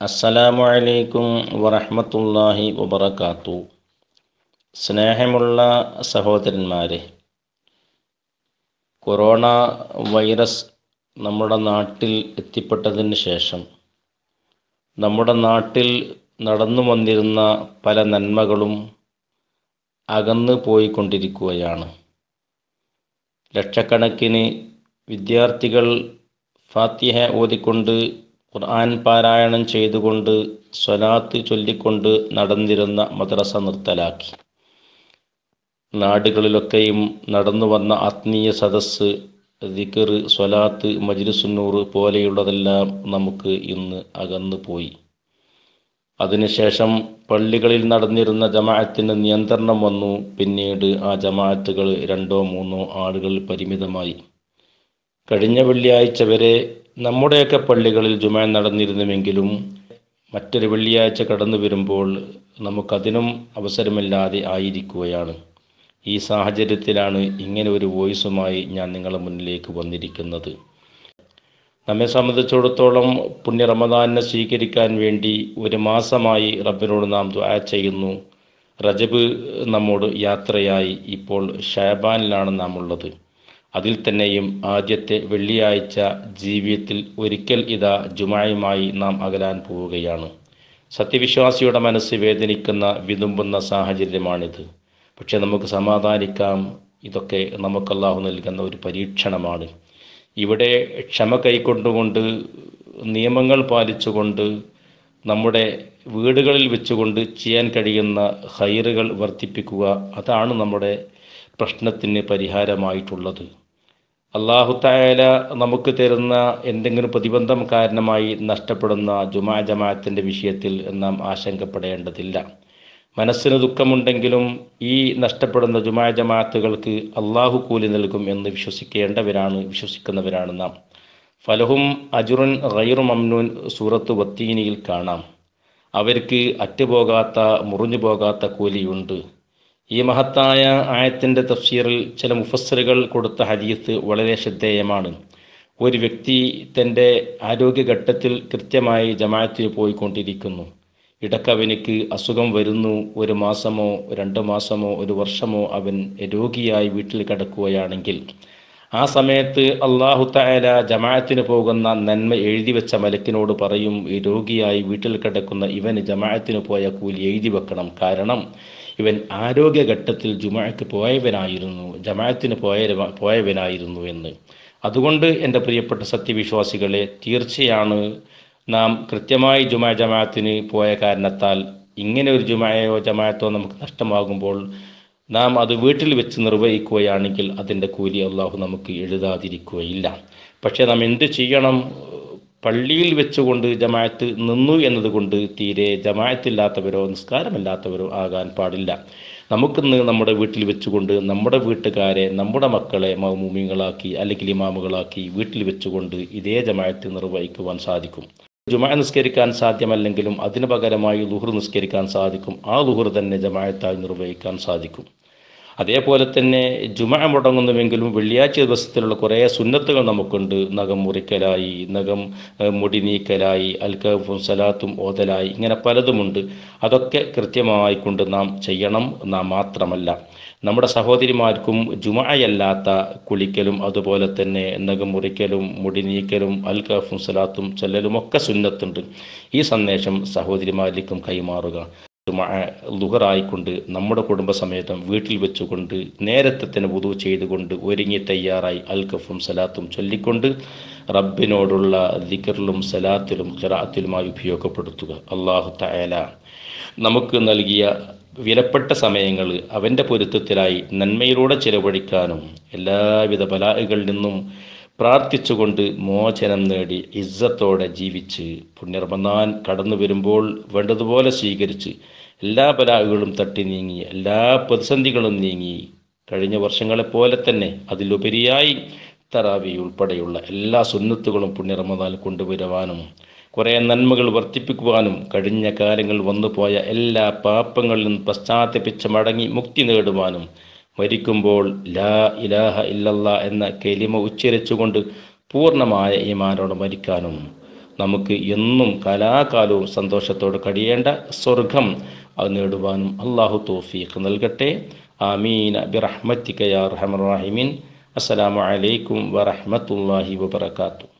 അസ്സലാമു അലൈക്കും വറഹ്മത്തുള്ളാഹി വബറകാത്തു സ്നേഹമുള്ള സഹോദരന്മാരെ കൊറോണ വൈറസ് നമ്മുടെ നാട്ടിൽ എത്തിപ്പെട്ടതിന് ശേഷം നമ്മുടെ നാട്ടിൽ നടന്നു വന്നിരുന്ന പല നന്മകളും അകന്നു പോയിക്കൊണ്ടിരിക്കുകയാണ് ലക്ഷക്കണക്കിന് വിദ്യാർത്ഥികൾ ഫാത്തിഹ ഓതിക്കൊണ്ട് ഖുർആൻ പാരായണം ചെയ്തുകൊണ്ട് സ്വലാത്ത് ചൊല്ലിക്കൊണ്ട് നടന്നിരുന്ന മദ്രസ നിർത്തലാക്കി നാടുകളിലൊക്കെയും നടന്നു വന്ന ആത്മീയ സദസ്സ് ദിക്കർ സ്വലാത്ത് മജ്ലിസുന്നൂർ പോലെയുള്ളതെല്ലാം നമുക്ക് ഇന്ന് അകന്നു പോയി അതിനുശേഷം പള്ളികളിൽ നടന്നിരുന്ന ജമാഅത്തിന് നിയന്ത്രണം വന്നു പിന്നീട് ആ ജമാഅത്തുകൾ രണ്ടോ മൂന്നോ ആളുകൾ പരിമിതമായി കഴിഞ്ഞ വെള്ളിയാഴ്ച വരെ നമ്മുടെയൊക്കെ പള്ളികളിൽ ജുമാ നടന്നിരുന്നുവെങ്കിലും മറ്റൊരു വെള്ളിയാഴ്ച കടന്നു വരുമ്പോൾ നമുക്കതിനും അവസരമില്ലാതെ ആയിരിക്കുകയാണ് ഈ സാഹചര്യത്തിലാണ് ഇങ്ങനെ ഒരു വോയിസുമായി ഞാൻ നിങ്ങളുടെ മുന്നിലേക്ക് വന്നിരിക്കുന്നത് നമ്മെ സംബന്ധിച്ചിടത്തോളം പുണ്യ റമദാനിനെ സ്വീകരിക്കാൻ വേണ്ടി ഒരു മാസമായി റബ്ബിനോട് നാം ദുആ ചെയ്യുന്നു റജബ് നമ്മോട് യാത്രയായി ഇപ്പോൾ ഷാബാനിലാണ് നാം ഉള്ളത് അതിൽ തന്നെയും ആദ്യത്തെ വെള്ളിയാഴ്ച ജീവിതത്തിൽ ഒരിക്കൽ ഇതാ ജുമായുമായി നാം അകലാൻ പോവുകയാണ് സത്യവിശ്വാസിയുടെ മനസ്സ് വേദനിക്കുന്ന വിതുമ്പുന്ന സാഹചര്യമാണിത് പക്ഷെ നമുക്ക് സമാധാനിക്കാം ഇതൊക്കെ നമുക്ക് അള്ളാഹു നൽകുന്ന ഒരു പരീക്ഷണമാണ് ഇവിടെ ക്ഷമ കൈക്കൊണ്ടുകൊണ്ട് നിയമങ്ങൾ പാലിച്ചുകൊണ്ട് നമ്മുടെ വീടുകളിൽ വെച്ചുകൊണ്ട് ചെയ്യാൻ കഴിയുന്ന ഹൈറുകൾ വർദ്ധിപ്പിക്കുക അതാണ് നമ്മുടെ പ്രശ്നത്തിന് പരിഹാരമായിട്ടുള്ളത് അള്ളാഹു തായാല നമുക്ക് തരുന്ന എന്തെങ്കിലും പ്രതിബന്ധം കാരണമായി നഷ്ടപ്പെടുന്ന ജുമാ ജമാഅത്തിൻ്റെ വിഷയത്തിൽ നാം ആശങ്കപ്പെടേണ്ടതില്ല മനസ്സിന് ദുഃഖമുണ്ടെങ്കിലും ഈ നഷ്ടപ്പെടുന്ന ജുമാ ജമാഅത്തുകൾക്ക് അള്ളാഹു കൂലി നൽകും എന്ന് വിശ്വസിക്കേണ്ടവരാണ് വിശ്വസിക്കുന്നവരാണ് നാം ഫലഹും അജുറുൻ ഗൈറു മംനൂൻ സൂറത്ത് വത്തീനിയിൽ കാണാം അവർക്ക് അറ്റുപോകാത്ത മുറിഞ്ഞു പോകാത്ത കൂലിയുണ്ട് ഈ മഹത്തായ ആയത്തിൻ്റെ തഫ്സീറിൽ ചില മുഫස්සറുകൾ കൊടുത്ത ഹദീസ് വളരെ ശ്രദ്ധേയമാണ് ഒരു വ്യക്തി തൻ്റെ ആരോഗ്യഘട്ടത്തിൽ കൃത്യമായി ജമാഅത്തിന് പോയിക്കൊണ്ടിരിക്കുന്നു ഇടക്കവനിക്ക് അസുഖം വരുന്നു ഒരു മാസമോ രണ്ട് മാസമോ ഒരു വർഷമോ അവൻ രോഗിയായി വീട്ടിൽ കിടക്കുകയാണെങ്കിൽ ആ സമയത്ത് അള്ളാഹു തായാല ജമാഅത്തിന് പോകുന്ന നന്മ എഴുതി വെച്ച മലക്കിനോട് പറയും ഈ രോഗിയായി വീട്ടിൽ കിടക്കുന്ന ഇവന് ജമാഅത്തിന് പോയ കൂലി എഴുതി വെക്കണം കാരണം ഇവൻ ആരോഗ്യഘട്ടത്തിൽ ജുമാഅക്ക് പോയവനായിരുന്നു ജമാഅത്തിന് പോയ പോയവനായിരുന്നു എന്ന് അതുകൊണ്ട് എൻ്റെ പ്രിയപ്പെട്ട സത്യവിശ്വാസികളെ തീർച്ചയാണ് നാം കൃത്യമായി ജുമാ ജമാഅത്തിന് പോയ കാരണത്താൽ ഇങ്ങനെ ഒരു ജുമായോ ജമാഅത്തോ നമുക്ക് നഷ്ടമാകുമ്പോൾ നാം അത് വീട്ടിൽ വെച്ച് നിർവഹിക്കുകയാണെങ്കിൽ അതിൻ്റെ കൂലി അള്ളാഹു നമുക്ക് എഴുതാതിരിക്കുകയില്ല പക്ഷേ നാം എന്ത് ചെയ്യണം പള്ളിയിൽ വെച്ചുകൊണ്ട് ജമാഅത്ത് നിന്നു എന്നതുകൊണ്ട് തീരെ ജമാഅത്തില്ലാത്തവരോ നിസ്കാരമില്ലാത്തവരോ ആകാൻ പാടില്ല നമുക്കിന്ന് നമ്മുടെ വീട്ടിൽ വെച്ചുകൊണ്ട് നമ്മുടെ വീട്ടുകാരെ നമ്മുടെ മക്കളെ മൗമൂമികളാക്കി അല്ലെങ്കിൽ ഇമാമുകളാക്കി വീട്ടിൽ വെച്ചുകൊണ്ട് ഇതേ ജമാഅത്ത് നിർവഹിക്കുവാൻ സാധിക്കും ജുമാ നിസ്കരിക്കാൻ സാധ്യമല്ലെങ്കിലും അതിന് പകരമായി ലുഹർ നിസ്കരിക്കാൻ സാധിക്കും ആ ലുഹർ തന്നെ ജമാഅത്തായി നിർവഹിക്കാൻ സാധിക്കും അതേപോലെ തന്നെ ജുമ മുടങ്ങുന്നുവെങ്കിലും വെള്ളിയാഴ്ച ദിവസത്തിലുള്ള കുറേ സുന്നത്തുകൾ നമുക്കുണ്ട് നഖം മുറിക്കലായി നഖം മുടി നീക്കലായി അൽക്കഫും സലാത്തും ഓതലായി ഇങ്ങനെ പലതുമുണ്ട് അതൊക്കെ കൃത്യമായി കൊണ്ട് നാം ചെയ്യണം നാം മാത്രമല്ല നമ്മുടെ സഹോദരിമാർക്കും ജുമയല്ലാത്ത കുളിക്കലും അതുപോലെ തന്നെ നഖം മുറിക്കലും മുടി നീക്കലും അൽക്കഫും സലാത്തും ചൊല്ലലും ഒക്കെ സുന്നത്തുണ്ട് ഈ സന്ദേശം സഹോദരിമാരിലേക്കും കൈമാറുക ലുഹറായിക്കൊണ്ട് നമ്മുടെ കുടുംബസമേതം വീട്ടിൽ വെച്ചുകൊണ്ട് നേരത്തെ തന്നെ വുതു ചെയ്തുകൊണ്ട് ഒരുങ്ങി തയ്യാറായി അൽക്കഫും സലാത്തും ചൊല്ലിക്കൊണ്ട് റബ്ബിനോടുള്ള ദിക്കറിലും സലാത്തിലും ഖിറാത്തിലുമായി ഉപയോഗപ്പെടുത്തുക അള്ളാഹു തയാല നമുക്ക് നൽകിയ വിലപ്പെട്ട സമയങ്ങൾ അവൻ്റെ പൊരുത്തത്തിലായി നന്മയിലൂടെ ചിലവഴിക്കാനും എല്ലാവിധ ബലാഹുകളിൽ നിന്നും പ്രാർത്ഥിച്ചുകൊണ്ട് മോചനം നേടി ഇസ്സത്തോടെ ജീവിച്ച് പുണ്യർമനാൻ കടന്നു വരുമ്പോൾ വേണ്ടതുപോലെ സ്വീകരിച്ച് എല്ലാ ബലാഹുകളും തട്ടി നീങ്ങി എല്ലാ പ്രതിസന്ധികളും നീങ്ങി കഴിഞ്ഞ വർഷങ്ങളെപ്പോലെ തന്നെ അതിലുപരിയായി തറാവി ഉൾപ്പെടെയുള്ള എല്ലാ സുന്നത്തുകളും പുണ്യറമദാൻ കൊണ്ടുവരുവാനും കുറേ നന്മകൾ വർദ്ധിപ്പിക്കുവാനും കഴിഞ്ഞ കാലങ്ങൾ വന്നുപോയ എല്ലാ പാപങ്ങളിൽ നിന്നും പശ്ചാത്തപിച്ച് മടങ്ങി മുക്തി നേടുവാനും മരിക്കുമ്പോൾ ലാ ഇലാഹ ഇല്ലല്ല എന്ന കെലിമ ഉച്ചരിച്ചുകൊണ്ട് പൂർണ്ണമായ ഈമാനോട് മരിക്കാനും നമുക്ക് എന്നും കലാകാലവും സന്തോഷത്തോടെ കഴിയേണ്ട സ്വർഗം അത് നേടുവാനും അള്ളാഹു തോഫീഖ് നൽകട്ടെ ആമീൻ ബിറഹ്മത്തിക യാ റഹമർ റഹീമീൻ അസ്സലാമു അലൈക്കും വറഹ്മത്തുള്ളാഹി വബറകാതുഹു